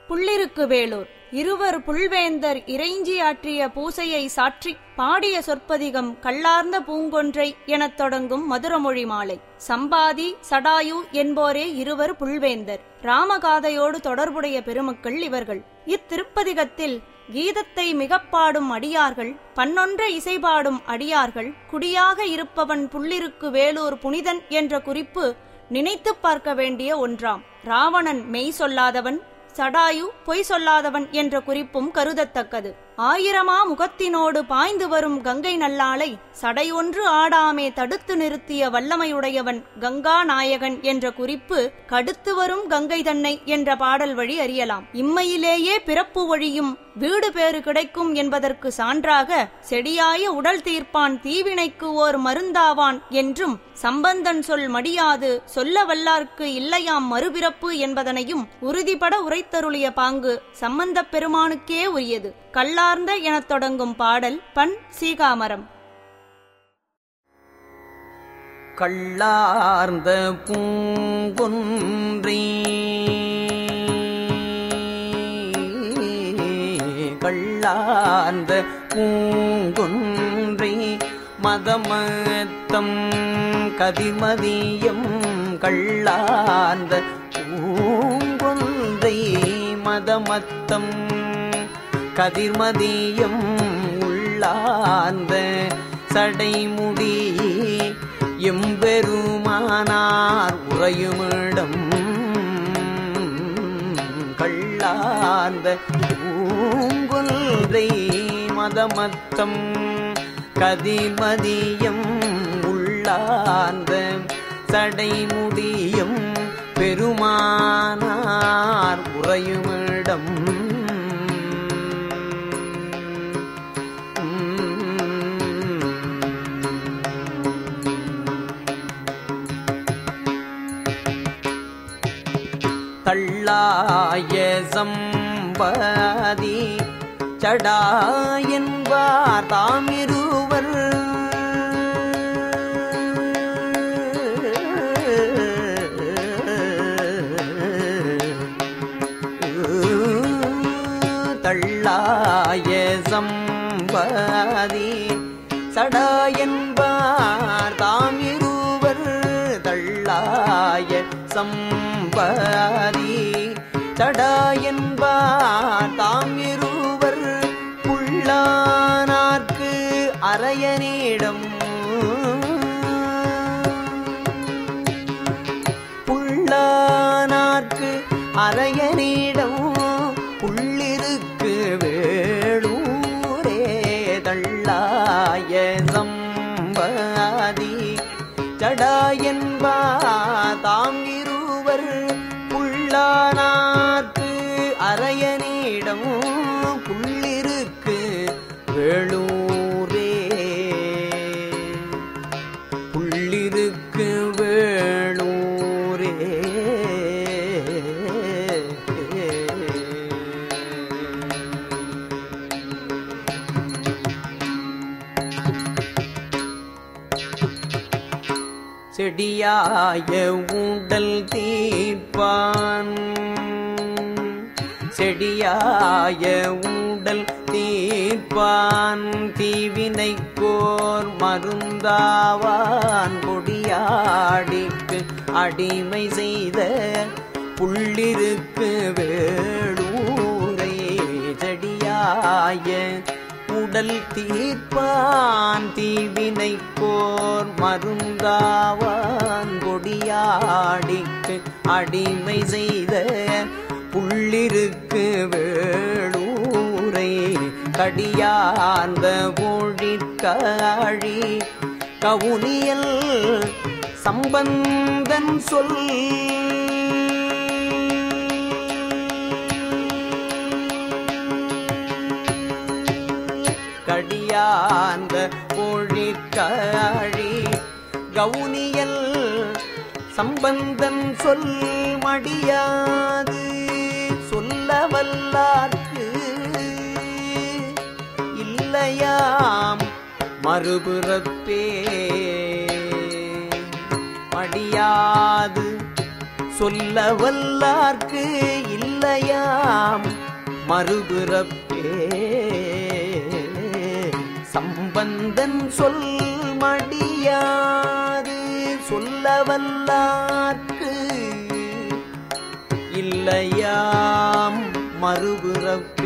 புள்ளிருக்கு வேலூர் இருவர் புல்வேந்தர் இறைஞ்சி ஆற்றிய பூசையை சாற்றி பாடிய சொற்பதிகம் கள்ளார்ந்த பூங்கொன்றை எனத் தொடங்கும் மதுரமொழி மாலை சம்பாதி சடாயு என்போரே இருவர் புல்வேந்தர் ராமகாதையோடு தொடர்புடைய பெருமக்கள் இவர்கள் இத்திருப்பதிகத்தில் கீதத்தை மிகப்பாடும் அடியார்கள் பன்னொன்ற இசைபாடும் அடியார்கள் குடியாக இருப்பவன் புள்ளிருக்கு வேலூர் புனிதன் என்ற குறிப்பு நினைத்துப் பார்க்க வேண்டிய ஒன்றாம் ராவணன் மெய் சொல்லாதவன் சடாயு பொய் சொல்லாதவன் என்ற குறிப்பும் கருதத்தக்கது ஆயிரமா முகத்தினோடு பாய்ந்து வரும் கங்கை நல்லாளை சடையொன்று ஆடாமே தடுத்து நிறுத்திய வல்லமையுடையவன் கங்கா நாயகன் என்ற குறிப்பு கடுத்து வரும் கங்கை தன்னை என்ற பாடல் வழி அறியலாம் இம்மையிலேயே பிறப்பு வழியும் வீடு பேறு கிடைக்கும் என்பதற்கு சான்றாக செடியாய உடல் தீர்ப்பான் தீவினைக்கு ஓர் மருந்தாவான் என்றும் சம்பந்தன் சொல் மடியாது சொல்ல வல்லார்க்கு இல்லையாம் மறுபிறப்பு என்பதனையும் உறுதிபட உரைத்தருளிய பாங்கு சம்பந்தப் பெருமானுக்கே உரியது கல்லார்ந்த எனத் தொடங்கும் பாடல் பண் சீகாமரம் கள்ளார்ந்த பூங்கொன்றே கள்ளார்ந்த பூங்கொன்றே மதமத்தம் கதிமதியம் கள்ளார்ந்த பூங்கொன்றை மதமத்தம் கதிர்மதியம் உள்ளார்ந்த சடைமுடி எம்பெருமானார் உறையுமிடம் கள்ளார்ந்த பூங்கொன்றை மதமத்தம் கதிமதியம் உள்ளார்ந்த சடைமுடியும் பெருமானார் உறையுமிடம் தள்ளாய சம்பாதி சடாயன்பார் தாமிருவர் தள்ளாய சம்பாதி சடாயன்பார் தாமிருவர் தள்ளாய சம்பாதி சடாயன்பார் தாமிருவர் புள்ளானார்க்கு அரையனிடம் புள்ளானார்க்கு அரையனிடம் புள்ளிருக்கு வேளூரே தள்ளாய சம்பாதி ஜடாயன்பா தாம் இருவர் புள்ளானார்க்கு அரையனிடம் புள்ளிருக்கு வேளூரே புள்ளிருக்கு வேளூரே செடியாய உடல் தீர்ப்பான் செடியாய உடல் தீர்ப்பான் தீவினைக்கோர் மருந்தாவான் கொடியாடிக்கு அடிமை செய்த புள்ளிருக்கு வேளூரை செடியாய உடல் தீர்ப்பான் தீவினைக்கோர் மருந்தாவான் கொடியாடிக்கு அடிமை செய்த புள்ளிருக்கு வேளூரை கடியார்ந்த மொழிக்காழி கவுனியல் சம்பந்தன் சொல் கடியாந்த மொழிக்காழி கவுனியல் சம்பந்தன் சொல் மடியாது சொல்ல வல்லார்க்கு இல்லையாம் மறுபுறப்பே மடியாது சொல்ல வல்லார்க்கு இல்லையா இல்லையாம் மறுபிறப்பே சம்பந்தன் சொல் மடியாது சொல்லவல்லார்க்கு இல்லையாம் மறுபிறப்பே